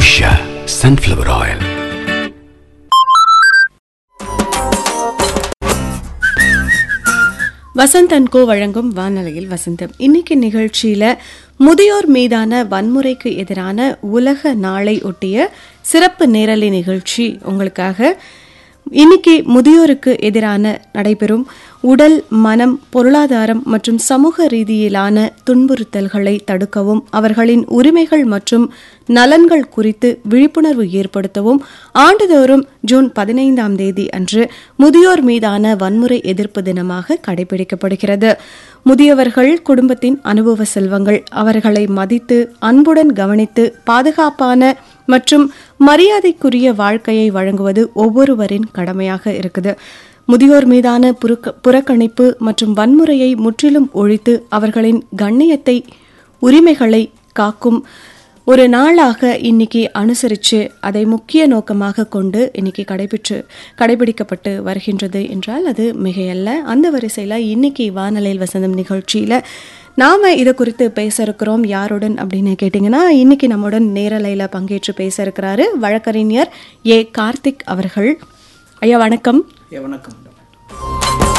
Usha sunflower oil Vasanth and co வழங்கும் வானொலியில் வசந்தம் இன்னைக்கு நிகழ்ச்சியில முதியோர் மீதான வன்முறைக்கு எதிரான உலக நாளை ஒட்டிய சிறப்பு நேரலை நிகழ்ச்சி உங்களுக்காக இன்னைக்கு முதியோருக்கு எதிரான நடைபெறும் உடல் மனம் பொருளாதாரம் மற்றும் சமூக ரீதியிலான துன்புறுத்தல்களை தடுக்கவும் அவர்களின் உரிமைகள் மற்றும் நலன்கள் குறித்து விழிப்புணர்வு ஏற்படுத்தவும் ஆண்டுதோறும் ஜூன் பதினைந்தாம் தேதி அன்று முதியோர் மீதான வன்முறை எதிர்ப்பு தினமாக கடைபிடிக்கப்படுகிறது முதியவர்கள் குடும்பத்தின் அனுபவ செல்வங்கள் அவர்களை மதித்து அன்புடன் கவனித்து பாதுகாப்பான மற்றும் மரியாதைக்குரிய வாழ்க்கையை வழங்குவது ஒவ்வொருவரின் கடமையாக இருக்குது முதியோர் மீதான புறக்க- புறக்கணிப்பு மற்றும் வன்முறையை முற்றிலும் ஒழித்து அவர்களின் கண்ணியத்தை உரிமைகளை காக்கும் ஒரு நாளாக இன்னைக்கு அனுசரித்து அதை முக்கிய நோக்கமாக கொண்டு இன்னைக்கு கடைபிற்று கடைபிடிக்கப்பட்டு வருகின்றது என்றால் அது மிகையல்ல அந்த வரிசையில் இன்னைக்கு வானலையில் வசந்தம் நிகழ்ச்சியில் நாம் இதை குறித்து பேச இருக்கிறோம் யாருடன் அப்படின்னு கேட்டிங்கன்னா இன்னைக்கு நம்முடன் நேரலையில் பங்கேற்று பேச இருக்கிறாரு வழக்கறிஞர் ஏ கார்த்திக் அவர்கள் ஐயா வணக்கம் ஏ வணக்கம் மேடம்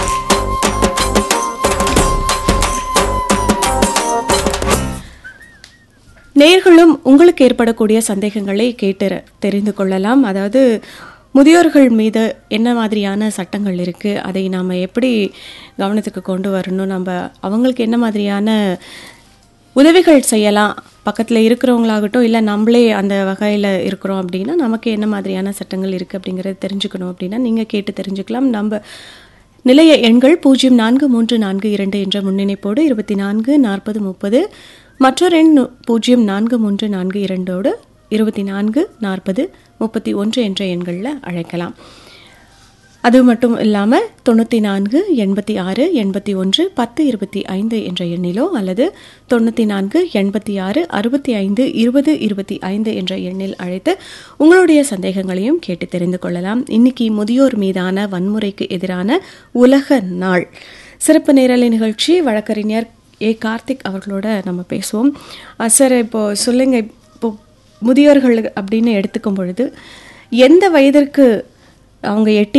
நேர்களும் உங்களுக்கு ஏற்படக்கூடிய சந்தேகங்களை கேட்டு தெரிந்து கொள்ளலாம் அதாவது முதியோர்கள் மீது என்ன மாதிரியான சட்டங்கள் இருக்குது அதை நாம் எப்படி கவனத்துக்கு கொண்டு வரணும் நம்ம அவங்களுக்கு என்ன மாதிரியான உதவிகள் செய்யலாம் பக்கத்தில் இருக்கிறவங்களாகட்டும் இல்லை நம்மளே அந்த வகையில் இருக்கிறோம் அப்படின்னா நமக்கு என்ன மாதிரியான சட்டங்கள் இருக்குது அப்படிங்கிறத தெரிஞ்சுக்கணும் அப்படின்னா நீங்கள் கேட்டு தெரிஞ்சுக்கலாம் நம்ம நிலைய எண்கள் பூஜ்ஜியம் நான்கு மூன்று நான்கு இரண்டு என்ற முன்னிணைப்போடு இருபத்தி நான்கு நாற்பது முப்பது மற்றொரு எண் நு- பூஜ்ஜியம் நான்கு மூன்று நான்கு இரண்டோடு இருபத்தி நான்கு நாற்பது முப்பத்தி ஒன்று என்ற எண்களில் அழைக்கலாம் அது மட்டும் இல்லாமல் தொண்ணூற்றி நான்கு எண்பத்தி ஆறு எண்பத்தி ஒன்று பத்து இருபத்தி ஐந்து என்ற எண்ணிலோ அல்லது தொண்ணூற்றி நான்கு எண்பத்தி ஆறு அறுபத்தி ஐந்து இருபது இருபத்தி ஐந்து என்ற எண்ணில் அழைத்து உங்களுடைய சந்தேகங்களையும் கேட்டு தெரிந்து கொள்ளலாம் இன்னைக்கு முதியோர் மீதான வன்முறைக்கு எதிரான உலக நாள் சிறப்பு நேரலை நிகழ்ச்சி வழக்கறிஞர் ஏ கார்த்திக் அவர்களோட நம்ம பேசுவோம் அஹ் சார் இப்போ சொல்லுங்க இப்போ முதியோர்கள் அப்படின்னு எடுத்துக்கும் பொழுது எந்த வயதிற்கு அவங்க எட்டி